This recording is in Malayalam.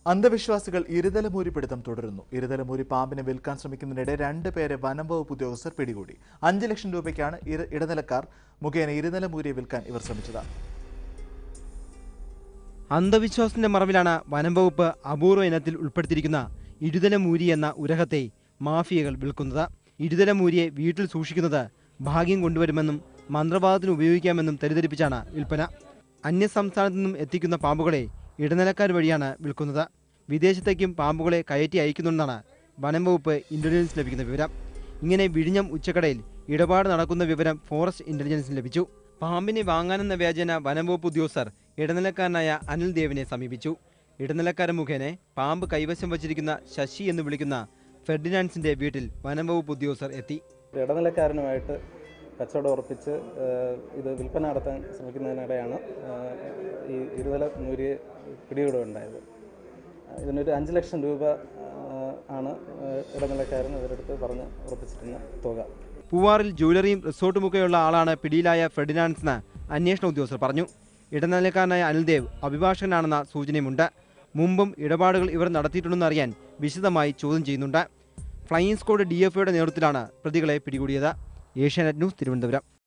അന്ധവിശ്വാസികൾ ഇരുതലമൂരി പിടുത്തം തുടരുന്നു ഇരുതലമൂരി പാമ്പിനെ വിൽക്കാൻ ശ്രമിക്കുന്നതിനിടെ രണ്ട് പേരെ വനം വകുപ്പ് ഉദ്യോഗസ്ഥർ പിടികൂടി അഞ്ച് ലക്ഷം രൂപയ്ക്കാണ് ഇര- ഇടനിലക്കാർ മുഖേന ഇരുതലമൂരിയെ വിൽക്കാൻ ഇവർ ശ്രമിച്ചത് അന്ധവിശ്വാസത്തിന്റെ മറവിലാണ് വനം വകുപ്പ് അപൂർവ ഇനത്തിൽ ഉൾപ്പെടുത്തിയിരിക്കുന്ന ഇടുതലമൂരി എന്ന ഉരഹത്തെ മാഫിയകൾ വിൽക്കുന്നത് ഇടുതലമൂരിയെ വീട്ടിൽ സൂക്ഷിക്കുന്നത് ഭാഗ്യം കൊണ്ടുവരുമെന്നും മന്ത്രവാദത്തിന് ഉപയോഗിക്കാമെന്നും തെറ്റിദ്ധരിപ്പിച്ചാണ് വിൽപ്പന അന്യസംസ്ഥാനത്തു നിന്നും എത്തിക്കുന്ന പാമ്പുകളെ ഇടനിലക്കാർ വഴിയാണ് വിൽക്കുന്നത് വിദേശത്തേക്കും പാമ്പുകളെ കയറ്റി അയക്കുന്നുണ്ടെന്നാണ് വനം വകുപ്പ് ഇന്റലിജൻസ് ലഭിക്കുന്ന വിവരം ഇങ്ങനെ വിഴിഞ്ഞം ഉച്ചക്കടയിൽ ഇടപാട് നടക്കുന്ന വിവരം ഫോറസ്റ്റ് ഇന്റലിജൻസിന് ലഭിച്ചു പാമ്പിനെ വാങ്ങാനെന്ന വ്യാജേന വനം വകുപ്പ് ഉദ്യോഗസ്ഥർ ഇടനിലക്കാരനായ അനിൽ ദേവിനെ സമീപിച്ചു ഇടനിലക്കാരൻ മുഖേന പാമ്പ് കൈവശം വച്ചിരിക്കുന്ന ശശി എന്ന് വിളിക്കുന്ന ഫെർഡിനാൻസിന്റെ വീട്ടിൽ വനം വകുപ്പ് ഉദ്യോഗസ്ഥർ എത്തി ഇടനിലക്കാരനുമായിട്ട് കച്ചവടം ഉറപ്പിച്ച് ഏഹ്, ഇത് വിൽപ്പന നടത്താൻ ശ്രമിക്കുന്നതിനിടെയാണ് ഏഹ്, ഈ ഇരുതല നൂരിയെ പിടികൂടുകയുണ്ടായത് ഇതിനൊരു അഞ്ച് ലക്ഷം രൂപ ഏഹ്, ആണ് ഏഹ്, ഇടനിലക്കാരൻ ഇവരടുത്ത് പറഞ്ഞ് ഉറപ്പിച്ചിരുന്ന തുക പൂവാറിൽ ജ്വല്ലറിയും റിസോർട്ടുമൊക്കെയുള്ള ആളാണ് പിടിയിലായ ഫെർഡിനാൻസ് എന്ന് അന്വേഷണ ഉദ്യോഗസ്ഥർ പറഞ്ഞു ഇടനിലക്കാരനായ അനിൽദേവ് അഭിഭാഷകനാണെന്ന സൂചനയുമുണ്ട് മുമ്പും ഇടപാടുകൾ ഇവർ നടത്തിയിട്ടുണ്ടെന്ന് അറിയാൻ വിശദമായി ചോദ്യം ചെയ്യുന്നുണ്ട് ഫ്ലൈയിങ് സ്ക്വാഡ് ഡി എഫ് നേതൃത്വത്തിലാണ് പ്രതികളെ പിടികൂടിയത് ഏഷ്യാനെറ്റ് ന്യൂസ് തിരുവനന്തപുരം